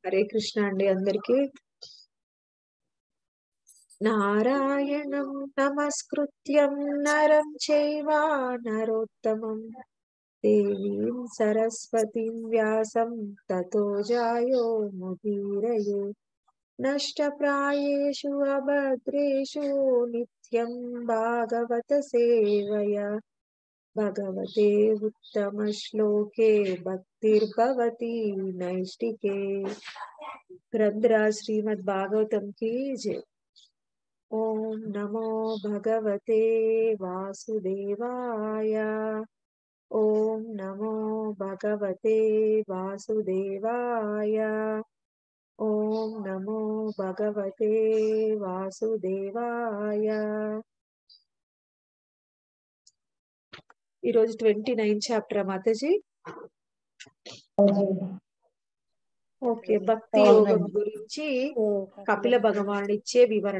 హరే కృష్ణ అండి అందరికి నారాయణం నమస్కృత్యం నరం చైవ నరోత్తమం దేవీం సరస్వతిం వ్యాసం తతో జాయో ముదీరయే నష్టప్రాయేషు అభద్రేషు నిత్యం భాగవత సేవయా భగవతే ఉత్తమ శ్లోకే భక్తిర్భవతి నైష్టికే గ్రంథరా శ్రీమద్ భాగవతం की जय ఓం నమో భగవతే వాసుదేవాయ ఓం నమో భగవతే వాసుదేవాయ ఓం నమో భగవతే వాసుదేవాయ ఈరోజు twenty nine chapter Mataji okay భక్తి యోగం గురించి కపిల భగవానుడు ఇచ్చే వివరణ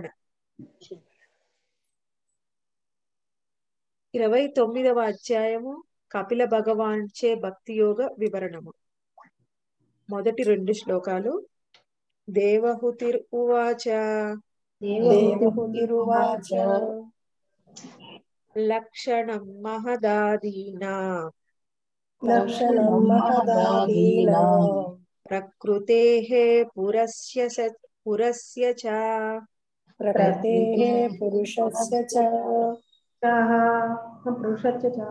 ఇరవై తొమ్మిదవ అధ్యాయము కపిల భగవాన్చే భక్తి యోగ వివరణము మొదటి రెండు శ్లోకాలు దేవహుతిర్ ఉవాచ దేవహుతిరువాచ లక్షణం మహదాదీనా లక్షణం మహదాదీనా ప్రకృతే పురస్య స- పురస్య చ ప్రకృతేః పురుషస్య చ పురుషస్య చ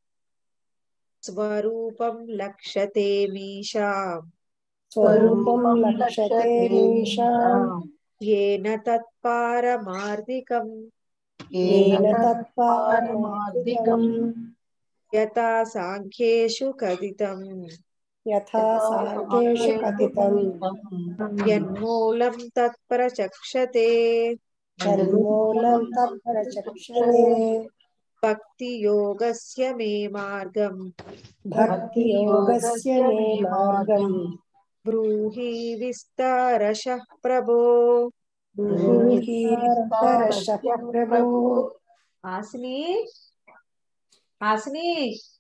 స్వరూపం లక్షతే మీషాం స్వరూపం లక్షతే మీషాం येन तत्पारमार्थिकम् येन తత్పారమార్థికం यथा साङ्ख्येषु कथितम् యథా సాంఖ్యేషు కథితం यन्मूलं तत्प्रचक्षते తన్మూలం తత్ప్రచక్షతే भक्तियोगस्य मे मार्गम् భక్తి యోగస్య మే మార్గం ब्रूहि विस्तारशः प्रभो బ్రూహి విస్తరశ ప్రభో హాసిని హాసిని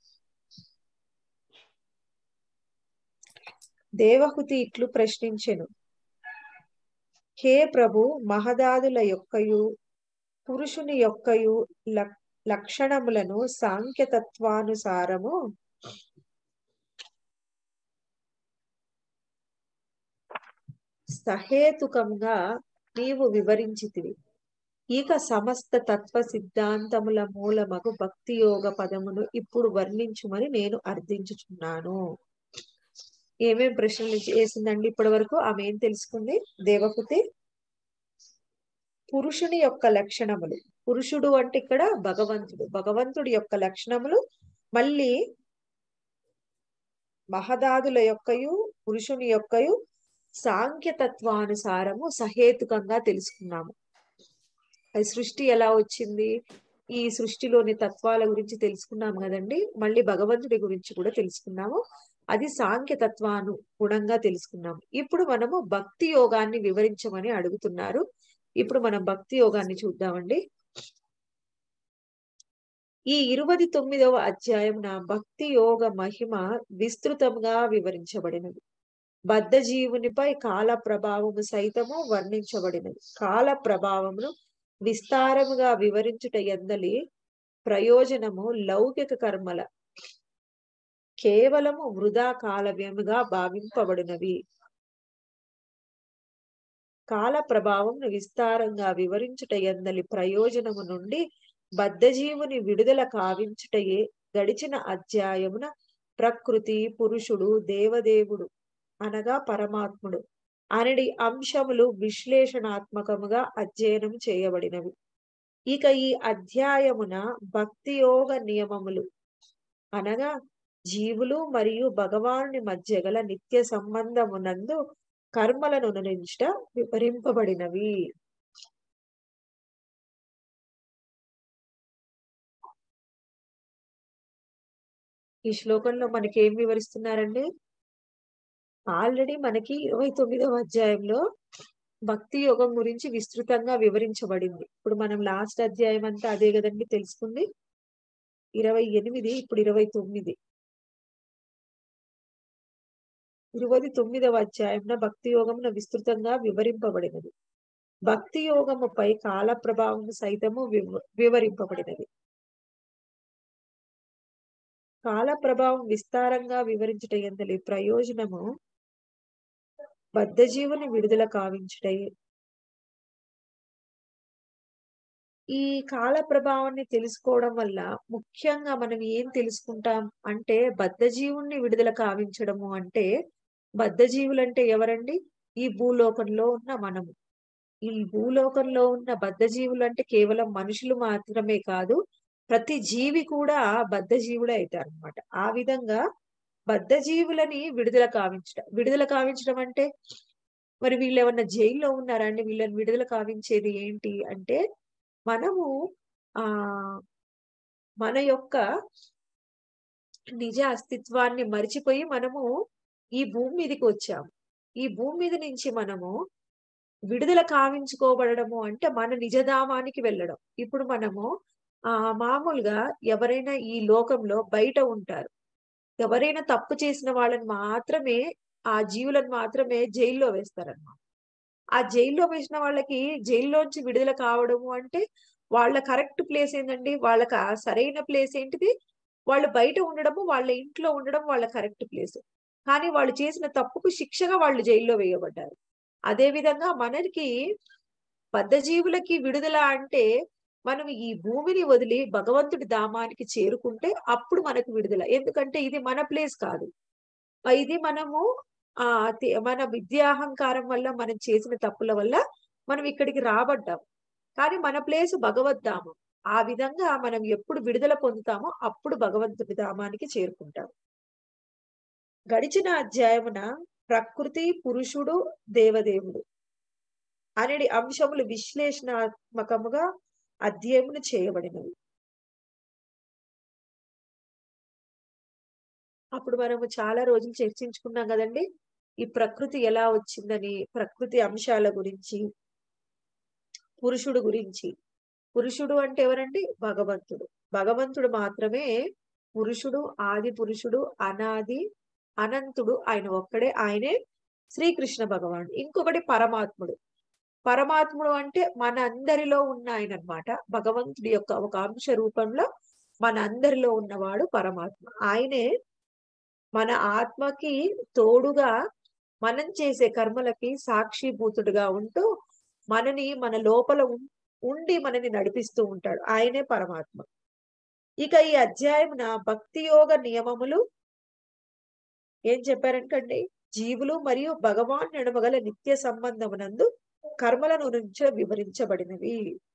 దేవహుతి ఇట్లు ప్రశ్నించెను హే ప్రభు మహదాదుల యొక్కయు పురుషుని యొక్కయు లక్- లక్షణములను సాంఖ్యతత్వానుసారము సహేతుకంగా నీవు వివరించితివి ఇక సమస్త తత్వ సిద్ధాంతముల మూలమగు భక్తి యోగ పదమును ఇప్పుడు వర్ణించుమని నేను అర్థించుచున్నాను ఏమేం ప్రశ్నలు వేసిందండి ఇప్పటి వరకు ఆమె ఏం తెలుసుకుంది దేవహుతి పురుషుని యొక్క లక్షణములు పురుషుడు అంటే ఇక్కడ భగవంతుడు భగవంతుడి యొక్క లక్షణములు మళ్ళీ మహదాదుల యొక్కయు పురుషుని యొక్కయు సాంఖ్యతత్వానుసారము సహేతుకంగా తెలుసుకున్నాము అది సృష్టి ఎలా వచ్చింది ఈ సృష్టిలోని తత్వాల గురించి తెలుసుకున్నాము కదండి మళ్ళీ భగవంతుడి గురించి కూడా తెలుసుకున్నాము అది సాంఖ్యతత్వాను గుణంగా తెలుసుకున్నాము ఇప్పుడు మనము భక్తి యోగాన్ని వివరించమని అడుగుతున్నారు ఇప్పుడు మనం భక్తి యోగాన్ని చూద్దామండి ఈ ఇరవై తొమ్మిదవ అధ్యాయం భక్తి యోగ మహిమ విస్తృతంగా వివరించబడినది బద్ధ జీవునిపై కాల ప్రభావము సైతము వర్ణించబడినది కాల ప్రభావమును విస్తారముగా వివరించుట ఎందలి ప్రయోజనము లౌకిక కర్మల కేవలము వృధా కాలవ్యముగా భావింపబడినవి కాల ప్రభావమును విస్తారంగా వివరించుట ఎందలి ప్రయోజనము నుండి బద్ధజీవుని విడుదల కావించుటయే గడిచిన అధ్యాయమున ప్రకృతి పురుషుడు దేవదేవుడు అనగా పరమాత్ముడు అనడి అంశములు విశ్లేషణాత్మకముగా అధ్యయనం చేయబడినవి ఇక ఈ అధ్యాయమున భక్తి యోగ నియమములు అనగా జీవులు మరియు భగవానుని మధ్య గల నిత్య సంబంధమునందు కర్మలను అనునించుట వివరింపబడినవి ఈ శ్లోకంలో మనకి ఏం వివరిస్తున్నారండి ఆల్రెడీ మనకి ఇరవై తొమ్మిదవ అధ్యాయంలో భక్తి యోగం గురించి విస్తృతంగా వివరించబడింది ఇప్పుడు మనం లాస్ట్ అధ్యాయం అంతా అదే కదండి తెలుసుకుంది ఇరవై ఎనిమిది ఇప్పుడు ఇరవై తొమ్మిది ఇరవై తొమ్మిదవ అధ్యాయంన భక్తి యోగమున విస్తృతంగా వివరింపబడినది భక్తి యోగముపై కాల ప్రభావం సైతము వివ వివరింపబడినది కాల ప్రభావం విస్తారంగా వివరించుట ఎందలి ప్రయోజనము బద్ధజీవుని విడుదల కావించుటయే ఈ కాల ప్రభావాన్ని తెలుసుకోవడం వల్ల ముఖ్యంగా మనం ఏం తెలుసుకుంటాం అంటే బద్ధజీవుణ్ణి విడుదల కావించడము అంటే బద్ధజీవులు అంటే ఎవరండి ఈ భూలోకంలో ఉన్న మనము ఈ భూలోకంలో ఉన్న బద్ధజీవులు అంటే కేవలం మనుషులు మాత్రమే కాదు ప్రతి జీవి కూడా బద్ధజీవుడే అవుతారు అనమాట ఆ విధంగా బద్ధజీవులని విడుదల కావించడం విడుదల కావించడం అంటే మరి వీళ్ళు ఏమన్నా జైల్లో ఉన్నారా అండి వీళ్ళని విడుదల కావించేది ఏంటి అంటే మనము ఆ మన యొక్క నిజ అస్తిత్వాన్ని మరిచిపోయి మనము ఈ భూమి మీదకి వచ్చాము ఈ భూమి మీద నుంచి మనము విడుదల కావించుకోబడము అంటే మన నిజధామానికి వెళ్ళడం ఇప్పుడు మనము ఆ మామూలుగా ఎవరైనా ఈ లోకంలో బయట ఉంటారు ఎవరైనా తప్పు చేసిన వాళ్ళని మాత్రమే ఆ జీవులను మాత్రమే జైల్లో వేస్తారన్నమాట ఆ జైల్లో వేసిన వాళ్ళకి జైల్లోంచి విడుదల కావడము అంటే వాళ్ళ కరెక్ట్ ప్లేస్ ఏంటండి వాళ్ళకి ఆ సరైన ప్లేస్ ఏంటిది వాళ్ళు బయట ఉండడము వాళ్ళ ఇంట్లో ఉండడం వాళ్ళ కరెక్ట్ ప్లేస్ కానీ వాళ్ళు చేసిన తప్పుకు శిక్షగా వాళ్ళు జైల్లో వేయబడ్డారు అదే విధంగా మనకి బద్ధజీవులకి విడుదల అంటే మనం ఈ భూమిని వదిలి భగవంతుడి ధామానికి చేరుకుంటే అప్పుడు మనకు విడుదల ఎందుకంటే ఇది మన ప్లేస్ కాదు ఇది మనము ఆ మన విద్యాహంకారం వల్ల మనం చేసిన తప్పుల వల్ల మనం ఇక్కడికి రాబడ్డాం కానీ మన ప్లేస్ భగవద్ధామం ఆ విధంగా మనం ఎప్పుడు విడుదల పొందుతామో అప్పుడు భగవంతుడి ధామానికి చేరుకుంటాం గడిచిన అధ్యాయమున ప్రకృతి పురుషుడు దేవదేవుడు అనేది అంశములు విశ్లేషణాత్మకముగా అధ్యయమును చేయబడినవి అప్పుడు మనము చాలా రోజులు చర్చించుకున్నాం కదండి ఈ ప్రకృతి ఎలా వచ్చిందని ప్రకృతి అంశాల గురించి పురుషుడు గురించి పురుషుడు అంటే ఎవరండి భగవంతుడు భగవంతుడు మాత్రమే పురుషుడు ఆది పురుషుడు అనాది అనంతుడు ఆయన ఒక్కడే ఆయనే శ్రీకృష్ణ భగవానుడు ఇంకొకటి పరమాత్ముడు పరమాత్ముడు అంటే మన అందరిలో ఉన్న ఆయన అనమాట భగవంతుడి యొక్క ఒక అంశ రూపంలో మన అందరిలో ఉన్నవాడు పరమాత్మ ఆయనే మన ఆత్మకి తోడుగా మనం చేసే కర్మలకి సాక్షిభూతుడుగా ఉంటూ మనని మన లోపల ఉండి మనని నడిపిస్తూ ఉంటాడు ఆయనే పరమాత్మ ఇక ఈ అధ్యాయమున భక్తి యోగ నియమములు ఏం చెప్పారంటండి జీవులు మరియు భగవాన్ నడుమగల నిత్య సంబంధమునందు కర్మలను నుంచి వివరించబడినవి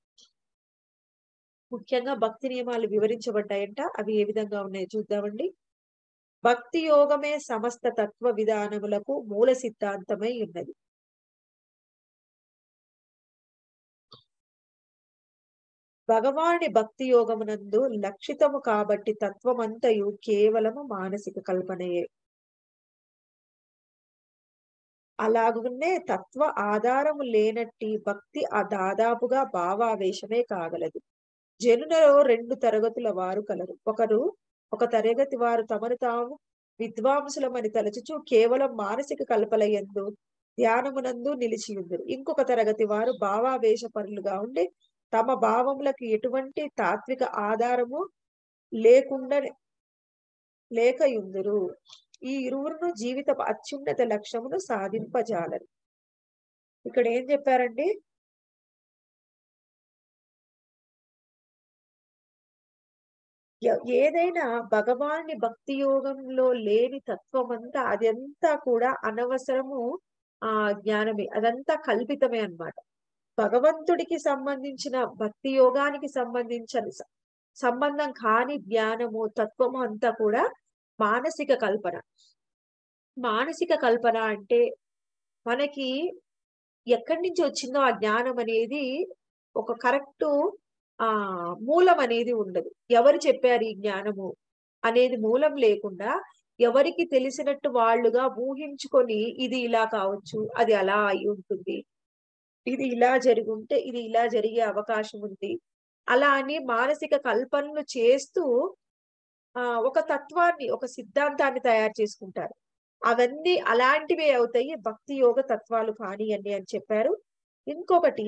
ముఖ్యంగా భక్తి నియమాలు వివరించబడ్డాయంట అవి ఏ విధంగా ఉన్నాయో చూద్దామండి భక్తి యోగమే సమస్త తత్వ విధానములకు మూల సిద్ధాంతమై ఉన్నది భగవాని భక్తి యోగమునందు లక్షితము కాబట్టి తత్వమంతయు కేవలము మానసిక కల్పనయే అలాగునే తత్వ ఆధారము లేనట్టి భక్తి ఆ దాదాపుగా భావావేశమే కాగలదు జనులలో రెండు తరగతుల వారు కలరు ఒకరు ఒక తరగతి వారు తమను తాము విద్వాంసులమని తలచుచు కేవలం మానసిక కల్పలయందు ధ్యానమునందు నిలిచి ఉందరు ఇంకొక తరగతి వారు భావావేశ పరులుగా ఉండి తమ భావములకు ఎటువంటి తాత్విక ఆధారము లేకుండా లేకయుందురు ఈ ఇరువురును జీవిత అత్యున్నత లక్ష్యమును సాధింపజాలరు ఇక్కడ ఏం చెప్పారండి ఏదైనా భగవాన్ని భక్తి యోగంలో లేని తత్వం అంతా అదంతా కూడా అనవసరము ఆ జ్ఞానమే అదంతా కల్పితమే అన్నమాట భగవంతుడికి సంబంధించిన భక్తి యోగానికి సంబంధించిన సంబంధం కాని జ్ఞానము తత్వము అంతా కూడా మానసిక కల్పన మానసిక కల్పన అంటే మనకి ఎక్కడి నుంచి వచ్చిందో ఆ జ్ఞానం అనేది ఒక కరెక్ట్ ఆ మూలం అనేది ఉండదు ఎవరు చెప్పారు ఈ జ్ఞానము అనేది మూలం లేకుండా ఎవరికి తెలిసినట్టు వాళ్ళుగా ఊహించుకొని ఇది ఇలా కావచ్చు అది అలా అయి ఉంటుంది ఇది ఇలా జరుగుంటే ఇది ఇలా జరిగే అవకాశం ఉంది అలా అని మానసిక కల్పనలు చేస్తూ ఆ ఒక తత్వాన్ని ఒక సిద్ధాంతాన్ని తయారు చేసుకుంటారు అవన్నీ అలాంటివే అవుతాయి భక్తి యోగ తత్వాలు కానియండి అని చెప్పారు ఇంకొకటి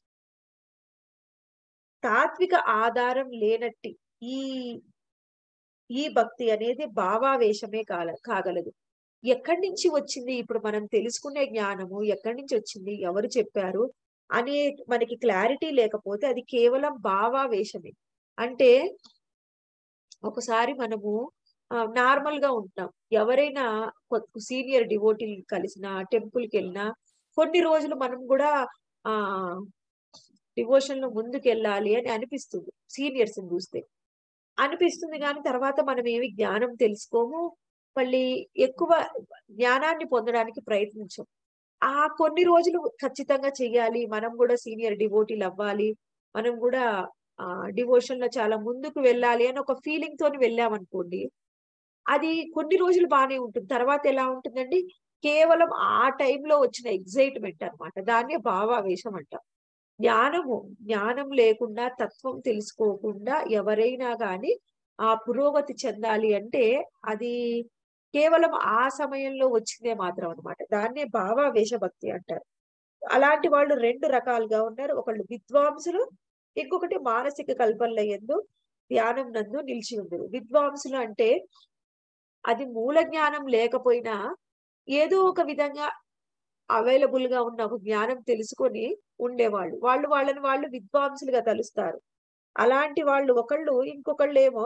తాత్విక ఆధారం లేనట్టి ఈ ఈ భక్తి అనేది భావావేశమే కాల కాగలదు ఎక్కడి నుంచి వచ్చింది ఇప్పుడు మనం తెలుసుకునే జ్ఞానము ఎక్కడి నుంచి వచ్చింది ఎవరు చెప్పారు అనే మనకి క్లారిటీ లేకపోతే అది కేవలం భావావేశమే అంటే ఒకసారి మనము నార్మల్ గా ఉంటాం ఎవరైనా సీనియర్ డివోటీలు కలిసిన టెంపుల్ కి వెళ్ళినా కొన్ని రోజులు మనం కూడా ఆ డివోషన్ లో ముందుకు వెళ్ళాలి అని అనిపిస్తుంది సీనియర్స్ చూస్తే అనిపిస్తుంది కానీ తర్వాత మనం ఏమి జ్ఞానం తెలుసుకోము మళ్ళీ ఎక్కువ జ్ఞానాన్ని పొందడానికి ప్రయత్నించం ఆ కొన్ని రోజులు ఖచ్చితంగా చెయ్యాలి మనం కూడా సీనియర్ డివోటీలు అవ్వాలి మనం కూడా ఆ డివోషన్ లో చాలా ముందుకు వెళ్ళాలి అని ఒక ఫీలింగ్ తోని వెళ్ళామనుకోండి అది కొన్ని రోజులు బాగానే ఉంటుంది తర్వాత ఎలా ఉంటుందండి కేవలం ఆ టైంలో వచ్చిన ఎగ్జైట్మెంట్ అనమాట దాన్నే భావావేశం అంటాం జ్ఞానము జ్ఞానం లేకుండా తత్వం తెలుసుకోకుండా ఎవరైనా కానీ ఆ పురోగతి చెందాలి అంటే అది కేవలం ఆ సమయంలో వచ్చిందే మాత్రం అనమాట దాన్నే భావావేశ భక్తి అంటారు అలాంటి వాళ్ళు రెండు రకాలుగా ఉన్నారు ఒకళ్ళు విద్వాంసులు ఇంకొకటి మానసిక కల్పనల ఎందు ధ్యానం నందు నిలిచి ఉండరు విద్వాంసులు అంటే అది మూల జ్ఞానం లేకపోయినా ఏదో ఒక విధంగా అవైలబుల్ గా ఉన్న ఒక జ్ఞానం తెలుసుకొని ఉండేవాళ్ళు వాళ్ళు వాళ్ళని వాళ్ళు విద్వాంసులుగా తలుస్తారు అలాంటి వాళ్ళు ఒకళ్ళు ఇంకొకళ్ళు ఏమో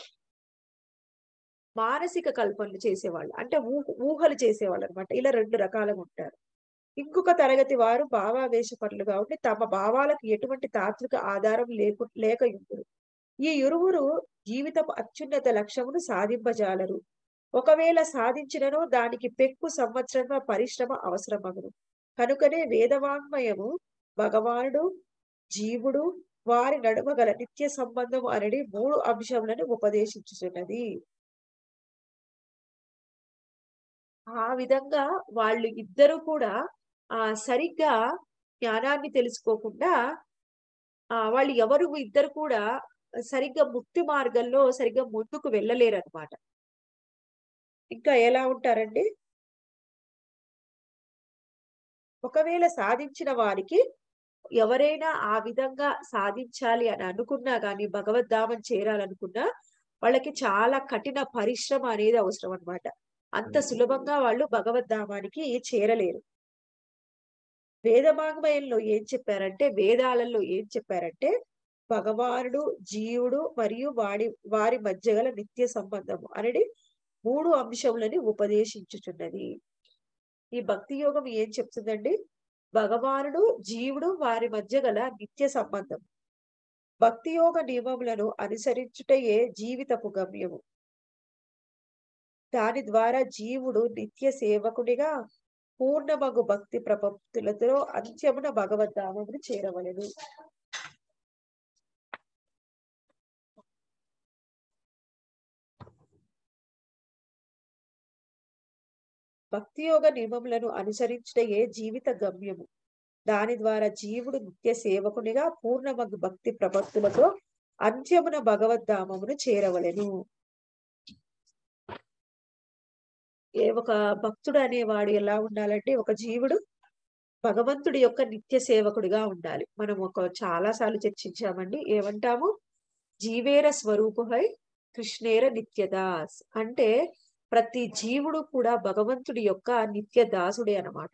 మానసిక కల్పనలు చేసేవాళ్ళు అంటే ఊహ ఊహలు చేసేవాళ్ళు అనమాట ఇలా రెండు రకాలుగా ఉంటారు ఇంకొక తరగతి వారు భావావేశపరులుగా ఉండి తమ భావాలకు ఎటువంటి తాత్విక ఆధారం లేకు లేక ఉండరు ఈ ఇరువురు జీవితపు అత్యున్నత లక్ష్యమును సాధింపజాలరు ఒకవేళ సాధించినను దానికి పెక్కు సంవత్సరమ పరిశ్రమ అవసరమగును కనుకనే వేదవాంగ్మయము భగవానుడు జీవుడు వారి నడుమ గల నిత్య సంబంధం అనేది మూడు అంశములను ఉపదేశించుతున్నది ఆ విధంగా వాళ్ళు ఇద్దరు కూడా ఆ సరిగ్గా జ్ఞానాన్ని తెలుసుకోకుండా ఆ వాళ్ళు ఎవరు ఇద్దరు కూడా సరిగ్గా ముక్తి మార్గంలో సరిగ్గా ముందుకు వెళ్ళలేరు అనమాట ఇంకా ఎలా ఉంటారండి ఒకవేళ సాధించిన వారికి ఎవరైనా ఆ విధంగా సాధించాలి అని అనుకున్నా కానీ భగవద్ధామం చేరాలనుకున్నా వాళ్ళకి చాలా కఠిన పరిశ్రమ అనేది అవసరం అనమాట అంత సులభంగా వాళ్ళు భగవద్ధామానికి చేరలేరు వేదమాంగమయంలో ఏం చెప్పారంటే వేదాలలో ఏం చెప్పారంటే భగవానుడు జీవుడు మరియు వాడి వారి మధ్య గల నిత్య సంబంధము అనేది మూడు అంశములని ఉపదేశించుచున్నది ఈ భక్తి యోగం ఏం చెప్తుందండి భగవానుడు జీవుడు వారి మధ్య గల నిత్య సంబంధం భక్తి యోగ నియమములను అనుసరించుటయే జీవితపు గమ్యము దాని ద్వారా జీవుడు నిత్య సేవకుడిగా పూర్ణమగు భక్తి ప్రపత్తులతో అంత్యమున భగవద్ధామమును చేరవలెను భక్తి యోగ నియమములను అనుసరించడయే జీవిత గమ్యము దాని ద్వారా జీవుడు నిత్య సేవకునిగా పూర్ణమగు భక్తి ప్రపత్తులతో అంత్యమున భగవద్ధామమును చేరవలెను ఏ ఒక భక్తుడు అనేవాడు ఎలా ఉండాలంటే ఒక జీవుడు భగవంతుడి యొక్క నిత్య సేవకుడిగా ఉండాలి మనం ఒక చాలా సార్లు చర్చించామండి ఏమంటాము జీవేర స్వరూపుహై కృష్ణేర నిత్యదాస్ అంటే ప్రతి జీవుడు కూడా భగవంతుడి యొక్క నిత్య దాసుడే అనమాట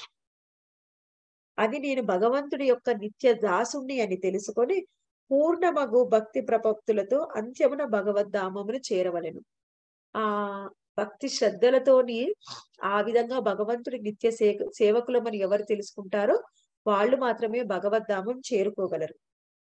అది నేను భగవంతుడి యొక్క నిత్య దాసుణ్ణి అని తెలుసుకొని పూర్ణమగు భక్తి ప్రపక్తులతో అంత్యమున భగవద్ధామమును చేరవలెను ఆ భక్తి శ్రద్ధలతోని ఆ విధంగా భగవంతుడి నిత్య సే సేవకులమని ఎవరు తెలుసుకుంటారో వాళ్ళు మాత్రమే భగవద్ధామం చేరుకోగలరు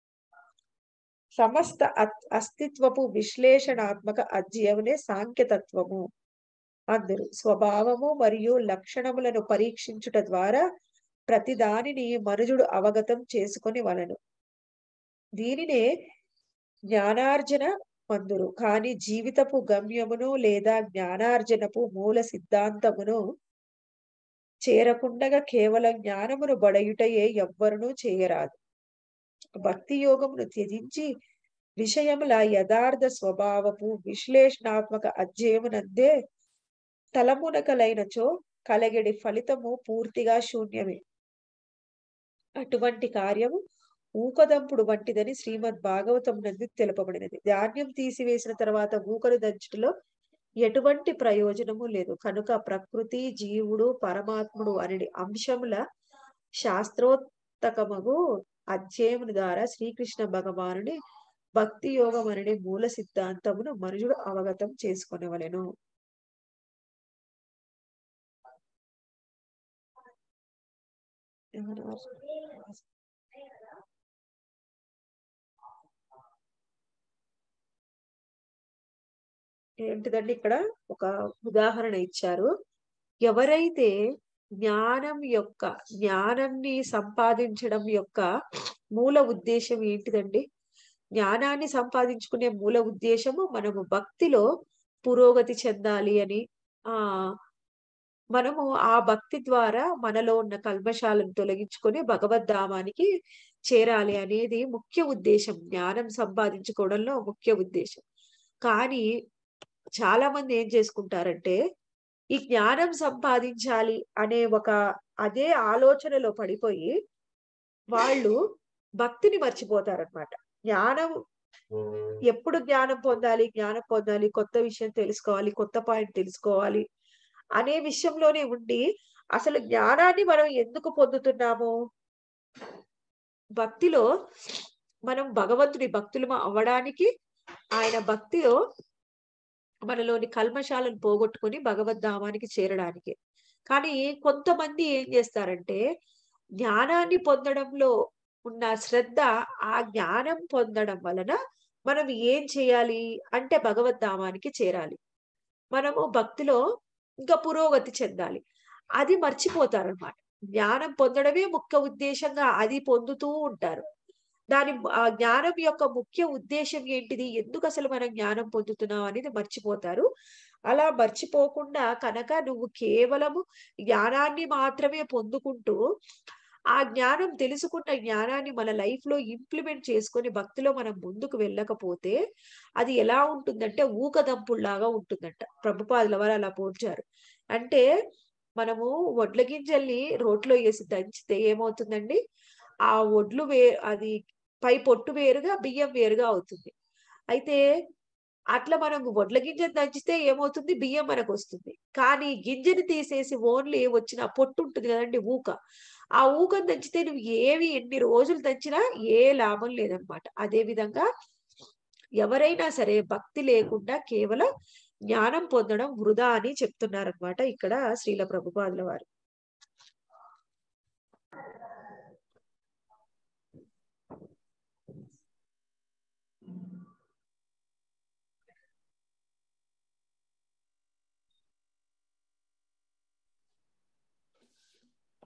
సమస్త అస్తిత్వపు విశ్లేషణాత్మక అధ్యయమునే సాంఖ్యతత్వము అందరు స్వభావము మరియు లక్షణములను పరీక్షించుట ద్వారా ప్రతి దానిని మనుజుడు అవగతం చేసుకొని వలను దీనినే జ్ఞానార్జన మందురు కానీ జీవితపు గమ్యమును లేదా జ్ఞానార్జనపు మూల సిద్ధాంతమును చేరకుండగా కేవలం జ్ఞానమును బడయుటయే ఎవ్వరునూ చేయరాదు భక్తి యోగమును త్యజించి విషయముల యథార్థ స్వభావపు విశ్లేషణాత్మక అధ్యయమునందే తలమునకలైనచో కలగడి ఫలితము పూర్తిగా శూన్యమే అటువంటి కార్యము ఊకదంపుడు వంటిదని శ్రీమద్ భాగవతం నందు తెలుపబడినది ధాన్యం తీసివేసిన తర్వాత ఊకను దంచుటలో ఎటువంటి ప్రయోజనము లేదు కనుక ప్రకృతి జీవుడు పరమాత్ముడు అనే అంశముల శాస్త్రోత్తకమగు అధ్యయముల ద్వారా శ్రీకృష్ణ భగవానుని భక్తి యోగం అనే మూల సిద్ధాంతమును మనుషుడు అవగతం చేసుకొనవలెను ఏంటిదండి ఇక్కడ ఒక ఉదాహరణ ఇచ్చారు ఎవరైతే జ్ఞానం యొక్క జ్ఞానాన్ని సంపాదించడం యొక్క మూల ఉద్దేశం ఏంటిదండి జ్ఞానాన్ని సంపాదించుకునే మూల ఉద్దేశము మనము భక్తిలో పురోగతి చెందాలి అని ఆ మనము ఆ భక్తి ద్వారా మనలో ఉన్న కల్మశాలను తొలగించుకొని భగవద్ధామానికి చేరాలి అనేది ముఖ్య ఉద్దేశం జ్ఞానం సంపాదించుకోవడంలో ముఖ్య ఉద్దేశం కానీ చాలా మంది ఏం చేసుకుంటారంటే ఈ జ్ఞానం సంపాదించాలి అనే ఒక అదే ఆలోచనలో పడిపోయి వాళ్ళు భక్తిని మర్చిపోతారనమాట జ్ఞానం ఎప్పుడు జ్ఞానం పొందాలి జ్ఞానం పొందాలి కొత్త విషయం తెలుసుకోవాలి కొత్త పాయింట్ తెలుసుకోవాలి అనే విషయంలోనే ఉండి అసలు జ్ఞానాన్ని మనం ఎందుకు పొందుతున్నాము భక్తిలో మనం భగవంతుడి భక్తులు అవ్వడానికి ఆయన భక్తిలో మనలోని కల్మశాలను పోగొట్టుకుని భగవద్ధామానికి చేరడానికి కానీ కొంతమంది ఏం చేస్తారంటే జ్ఞానాన్ని పొందడంలో ఉన్న శ్రద్ధ ఆ జ్ఞానం పొందడం వలన మనం ఏం చేయాలి అంటే భగవద్ధామానికి చేరాలి మనము భక్తిలో ఇంకా పురోగతి చెందాలి అది మర్చిపోతారనమాట జ్ఞానం పొందడమే ముఖ్య ఉద్దేశంగా అది పొందుతూ ఉంటారు దాని ఆ జ్ఞానం యొక్క ముఖ్య ఉద్దేశం ఏంటిది ఎందుకు అసలు మనం జ్ఞానం పొందుతున్నాం అనేది మర్చిపోతారు అలా మర్చిపోకుండా కనుక నువ్వు కేవలము జ్ఞానాన్ని మాత్రమే పొందుకుంటూ ఆ జ్ఞానం తెలుసుకున్న జ్ఞానాన్ని మన లైఫ్ లో ఇంప్లిమెంట్ చేసుకొని భక్తిలో మనం ముందుకు వెళ్ళకపోతే అది ఎలా ఉంటుందంటే ఊకదంపుల్లాగా ఉంటుందంట ప్రభుపాదుల వారు అలా పోల్చారు అంటే మనము వడ్ల గింజల్ని రోట్లో వేసి దంచితే ఏమవుతుందండి ఆ ఒడ్లు వే అది పై పొట్టు వేరుగా బియ్యం వేరుగా అవుతుంది అయితే అట్లా మనం వడ్ల గింజను దంచితే ఏమవుతుంది బియ్యం మనకు వస్తుంది కానీ గింజని తీసేసి ఓన్లీ వచ్చిన పొట్టు ఉంటుంది కదండి ఊక ఆ ఊకను దంచితే నువ్వు ఏవి ఎన్ని రోజులు దంచినా ఏ లాభం లేదనమాట అదే విధంగా ఎవరైనా సరే భక్తి లేకుండా కేవలం జ్ఞానం పొందడం వృధా అని చెప్తున్నారనమాట ఇక్కడ శ్రీల ప్రభుపాదుల వారు